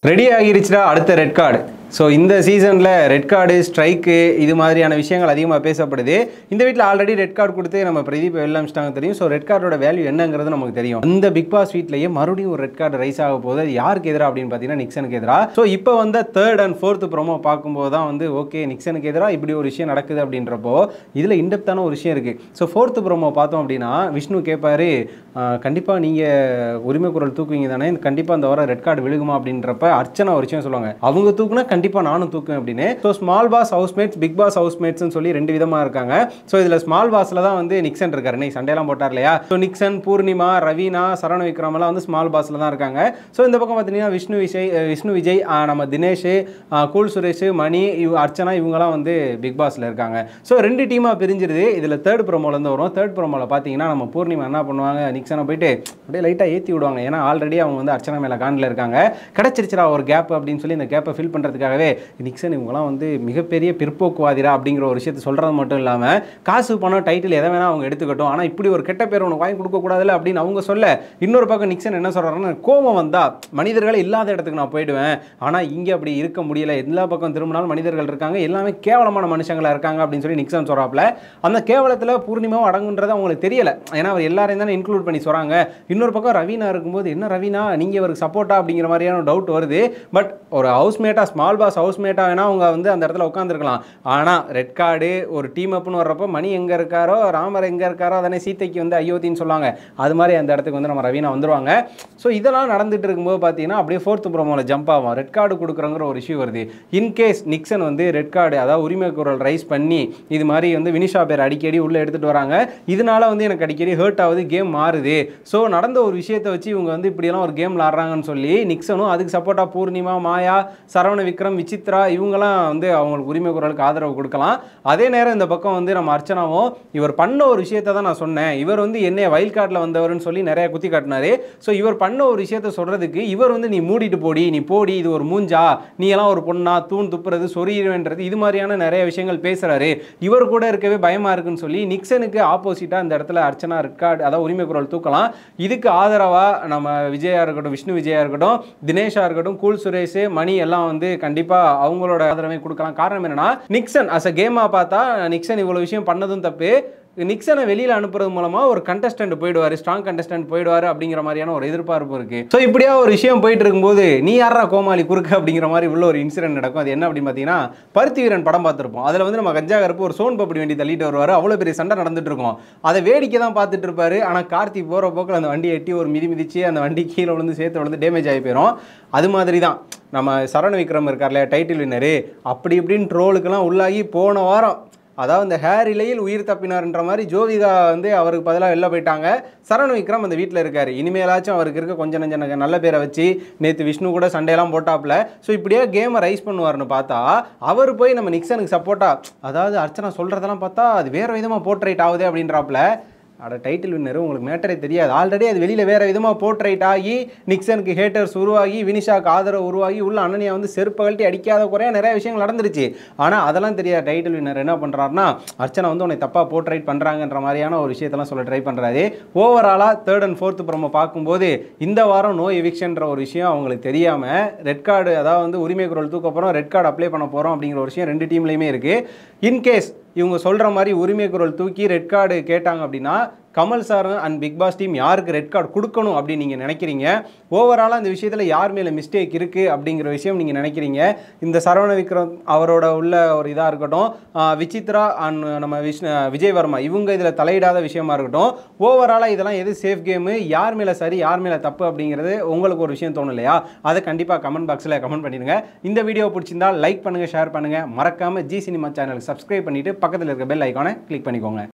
ready ஆகிருச்சுடா அடுத்த red card so இந்த சீசனில் ரெட் கார்டு ஸ்ட்ரைக்கு இது மாதிரியான விஷயங்கள் அதிகமாக பேசப்படுது இந்த வீட்டில் ஆல்ரெடி ரெட் கார்டு கொடுத்து நம்ம பிரதீப் வெளில அமிச்சிட்டாங்க தெரியும் ஸோ ரெட் கார்டோட வேல்யூ என்னங்கிறது நமக்கு தெரியும் அந்த பிக் பாஸ் வீட்லேயே மறுபடியும் ஒரு ரெட் கார்டு ரைஸ் ஆக போகுது அது யாருக்கு எதிராக அப்படின்னு பார்த்தீங்கன்னா நிக்சனுக்கு எதிராக ஸோ இப்போ வந்த தேர்ட் அண்ட் ஃபோர்த் ப்ரோமோ பார்க்கும்போது தான் வந்து ஓகே நிக்சனுக்கு எதிராக இப்படி ஒரு விஷயம் நடக்குது அப்படின்றப்போ இதில் இன்டெப்த்தான ஒரு விஷயம் இருக்குது ஸோ ஃபோர்த் ப்ரோமோ பார்த்தோம் அப்படின்னா விஷ்ணு கேட்பாரு கண்டிப்பாக நீங்கள் உரிமை குரல் தூக்குவீங்க தானே கண்டிப்பாக அந்த வர ரெட் கார்டு விழுகுமா அப்படின்றப்ப அர்ச்சனா ஒரு விஷயம் சொல்லுவாங்க அவங்க தூக்குனா கண்டிப்பாக நானும் தூக்குவேன் அப்படின்னு so small boss housemates big boss ஹவுஸ்மேட்ஸ்னு சொல்லி ரெண்டு விதமாக இருக்காங்க ஸோ இதில் ஸ்மால் பாஸில் தான் வந்து நிக்சன் இருக்காரு இன்னைக்கு சண்டையெல்லாம் போட்டார் இல்லையா ஸோ நிக்சன் பூர்ணிமா ரவீனா சரண விக்ரம் எல்லாம் வந்து ஸ்மால் பாஸில் தான் இருக்காங்க ஸோ இந்த பக்கம் பார்த்தீங்கன்னா விஷ்ணு விஜய் அஹ் விஷ்ணு விஜய் அஹ் நம்ம தினேஷ் அஹ் கூல் சுரேஷ் மணி இவ அர்ச்சனா இவங்கெல்லாம் வந்து பிக் பாஸில் இருக்காங்க ஸோ ரெண்டு டீமாக பிரிஞ்சிருது இதில் தேர்ட் ப்ரோமோலேருந்து வரும் தேர்ட் ப்ரோமோவில் பார்த்தீங்கன்னா நம்ம பூர்ணிமா என்ன பண்ணுவாங்க நிக்சனை போயிட்டு அப்படியே லைட்டாக ஏற்றி விடுவாங்க ஏன்னா ஆல்ரெடி அவங்க வந்து அர்ச்சனா மேலே காண்டில் இருக்காங்க கிடச்சிருச்சுடா ஒரு கேப் அப்படின்னு சொல்லி இந்த கேப்பை ஃபில் பண்ணுறதுக்காகவே நிக்சன் இவங்கலாம் வந்து மிகப்பெரிய பிற்போக்குவாதிரா அப்படிங்கிற ஒரு விஷயத்தை சொல்கிறது மட்டும் இல்லாமல் காசு பணம் டைட்டில் எதை வேணால் அவங்க எடுத்துக்கட்டும் ஆனால் இப்படி ஒரு கெட்ட பேர் உனக்கு வாங்கி கொடுக்கக்கூடாதுல்ல அப்படின்னு அவங்க சொல்ல இன்னொரு பக்கம் நிக்சன் என்ன சொல்கிறாருன்னா கோபம் வந்தா மனிதர்கள் இல்லாத இடத்துக்கு நான் போயிடுவேன் ஆனால் இங்கே அப்படி இருக்க முடியல எல்லா பக்கம் திரும்பினாலும் மனிதர்கள் இருக்காங்க எல்லாமே கேவலமான மனுஷங்களா இருக்காங்க அப்படின்னு சொல்லி நிக்சன் சொல்கிறாப்புல அந்த கேவலத்தில் பூர்ணிமாவும் அடங்குன்றது அவங்களுக்கு தெரியல ஏன்னா அவர் எல்லாரையும் தானே இன்க்ளூட் பண்ணி சொல்கிறாங்க இன்னொரு பக்கம் ரவீனா இருக்கும்போது என்ன ரவீனா நீங்கள் இவருக்கு சப்போர்ட்டா அப்படிங்கிற மாதிரியான டவுட் வருது பட் ஒரு ஹவுஸ்மேட்டாக ஸ்மால் பாஸ் ஹவுஸ்மேட்டாக வேணால் அவங்க வந்து அந்த இடத்துல உட்காந்துருக்கலாம் ஆனால் ரெட் கார்டு ஒரு டீம் அப்னு வர்றப்போ மணி எங்கே இருக்காரோ ராமர் எங்கே இருக்காரோ அதனே சீதைக்கு வந்து அயோத்தின்னு சொல்லுவாங்க அது மாதிரி அந்த இடத்துக்கு வந்து நம்ம ரவீனா வந்துருவாங்க ஸோ இதெல்லாம் நடந்துட்டு இருக்கும்போது பார்த்தீங்கன்னா அப்படியே ஃபோர்த் ப்ரோமோவில் ஜம்ப் ஆகும் ரெட் கார்டு கொடுக்குறங்கிற ஒரு இஷ்யூ வருது இன்கேஸ் நிக்சன் வந்து ரெட் கார்டு அதாவது உரிமை குரல் ரைஸ் பண்ணி இது மாதிரி வந்து வினிஷா பேர் அடிக்கடி உள்ளே எடுத்துகிட்டு வராங்க இதனால வந்து எனக்கு அடிக்கடி ஹர்ட் ஆகுது கேம் மாறுது ஸோ நடந்த ஒரு விஷயத்தை வச்சு இவங்க வந்து இப்படியெல்லாம் ஒரு கேம் விளாட்றாங்கன்னு சொல்லி நிக்சனும் அதுக்கு சப்போர்ட்டாக பூர்ணிமா மாயா சரவண விக்ரம் விசித்ரா இவங்கெல்லாம் வந்து அவங்களுக்கு உரிமை குரலுக்கு ஆதரவு கொடுக்கலாம் அதே நேரம் இந்த பக்கம் வந்து நம்ம அர்ச்சனாவும் இவர் பண்ண ஒரு விஷயத்தை தான் நான் சொன்னேன் இவர் வந்து என்னைய வயல் கார்டில் வந்தவர்னு சொல்லி நிறைய குத்தி காட்டினாரு ஸோ இவர் பண்ண ஒரு விஷயத்த சொல்கிறதுக்கு இவர் வந்து நீ மூடிட்டு போடி நீ போடி இது ஒரு மூஞ்சா நீ எல்லாம் ஒரு பொண்ணா தூண் துப்புறது சொறிடுவேன்றது இது மாதிரியான நிறைய விஷயங்கள் பேசுகிறாரு இவர் கூட இருக்கவே பயமாக இருக்குன்னு சொல்லி நிக்சனுக்கு ஆப்போசிட்டாக இந்த இடத்துல அர்ச்சனா ரெக்கார்டு அதாவது உரிமை குரல் தூக்கலாம் இதுக்கு ஆதரவாக நம்ம விஜயா இருக்கட்டும் விஷ்ணு விஜயா இருக்கட்டும் தினேஷா இருக்கட்டும் கூல் சுரேஷ் மணி எல்லாம் வந்து கண்டிப்பாக அவங்களோட ஆதரவை கொடுக்கலாம் காரணம் என்னன்னா நிக்சன் அஸ் அ கேமாக பார்த்தா நிக்சன் இவ்வளோ விஷயம் பண்ணதும் தப்பு நிக்சனை வெளியில் அனுப்புறது மூலமாக ஒரு கண்டஸ்டன்ட் போயிடுவார் ஸ்ட்ராங் கண்டஸ்டன்ட் போயிடுவார் அப்படிங்கிற மாதிரியான ஒரு எதிர்பார்ப்பு இருக்குது ஸோ இப்படியா ஒரு விஷயம் போயிட்டு இருக்கும்போது நீ யாரா கோமாளி குறுக்க அப்படிங்கிற மாதிரி உள்ள ஒரு இன்சிடென்ட் நடக்கும் அது என்ன அப்படின்னு பார்த்தீங்கன்னா பருத்தி வீரன் படம் பார்த்துருப்போம் அதில் வந்து நம்ம கஞ்சா கருப்பு ஒரு சோன் பப்படி வண்டி தள்ளிட்டு வருவார் அவ்வளோ பெரிய சண்டை நடந்துட்டு இருக்கும் அதை வேடிக்கை தான் பார்த்துட்டு இருப்பாரு ஆனால் கார்த்தி போகிற போக்கில் அந்த வண்டியை எட்டி ஒரு மிதி மிதிச்சு அந்த வண்டி கீழே விழுந்து சேர்த்து விழுந்து டேமேஜ் ஆகி போயிடும் அது மாதிரி தான் நம்ம சரண விக்ரம் இருக்கார்ல டைட்டில் வின்னரு அப்படி இப்படின்னு ட்ரோலுக்கெல்லாம் உள்ளாகி போன வாரம் அதாவது இந்த ஹேர் இலையில் உயிர் தப்பினார்ன்ற மாதிரி ஜோதிகா வந்து அவருக்கு பதிலாக வெளில போயிட்டாங்க சரண் விக்ரம் அந்த வீட்டில் இருக்கார் இனிமேலாச்சும் அவருக்கு இருக்க கொஞ்சம் நஞ்சம் நக- நல்ல பேரை வச்சு நேற்று விஷ்ணு கூட சண்டையெல்லாம் போட்டாப்புல ஸோ இப்படியே கேமை ரைஸ் பண்ணுவார்னு பார்த்தா அவர் போய் நம்ம நிக்சனுக்கு சப்போர்ட்டாக அதாவது அர்ச்சனா சொல்கிறதெல்லாம் பார்த்தா அது வேறு விதமாக போர்ட்ரைட் ஆகுது அப்படின்றாப்புல அட டைட்டில் வின்னர் உங்களுக்கு மேட்டரே தெரியாது ஆல்ரெடி அது வெளியில் வேறு விதமாக போர்ட்ரைட் ஆகி நிக்சனுக்கு ஹேட்டர்ஸ் உருவாகி வினிஷாக்கு ஆதரவு உருவாகி உள்ள அண்ணனியா வந்து செருப்பு கழட்டி அடிக்காத குறைய நிறைய விஷயங்கள் நடந்துருச்சு ஆனால் அதெல்லாம் தெரியாத டைட்டில் வின்னர் என்ன பண்ணுறாருன்னா அர்ச்சனா வந்து உன்னை தப்பாக போர்ட்ரைட் பண்ணுறாங்கன்ற மாதிரியான ஒரு விஷயத்தெல்லாம் சொல்ல ட்ரை பண்ணுறாரு ஓவராலாக தேர்ட் அண்ட் ஃபோர்த் ப்ரோமோ பார்க்கும்போது இந்த வாரம் நோ எவிக்ஷன்ற ஒரு விஷயம் அவங்களுக்கு தெரியாமல் ரெட் கார்டு அதாவது வந்து உரிமை குரல் தூக்க போகிறோம் ரெட் கார்டு அப்ளை பண்ண போகிறோம் அப்படிங்கிற ஒரு விஷயம் ரெண்டு டீம்லையுமே இருக்குது இன்கேஸ் இவங்க சொல்கிற மாதிரி உரிமை குரல் தூக்கி ரெட் கார்டு கேட்டாங்க அப்படின்னா Kamal sir and big boss team யாருக்கு ரெட் கார்டு கொடுக்கணும் அப்படின்னு நீங்கள் நினைக்கிறீங்க ஓவராலாக இந்த விஷயத்தில் யார் மேலே மிஸ்டேக் இருக்குது அப்படிங்கிற விஷயம் நீங்கள் நினைக்கிறீங்க இந்த சரவண விக்ரம் அவரோட உள்ள ஒரு இதாக இருக்கட்டும் ஆஹ் விசித்ரா அண்ட் நம்ம விஷ்ணு விஜய் வர்மா இவங்க இதில் தலையிடாத விஷயமா இருக்கட்டும் ஓவராலாக இதெல்லாம் எது சேஃப் கேமு யார் மேலே சரி யார் மேலே தப்பு அப்படிங்கிறது உங்களுக்கு ஒரு விஷயம் தோணும் இல்லையா அதை கண்டிப்பாக கமெண்ட் பாக்ஸில் கமெண்ட் பண்ணிடுங்க இந்த வீடியோ பிடிச்சிருந்தா லைக் பண்ணுங்கள் ஷேர் பண்ணுங்கள் மறக்காமல் ஜி சினிமா சேனலுக்கு சப்ஸ்கிரைப் பண்ணிவிட்டு பக்கத்தில் இருக்க பெல் ஐக்கானை கிளிக் பண்ணிக்கோங்க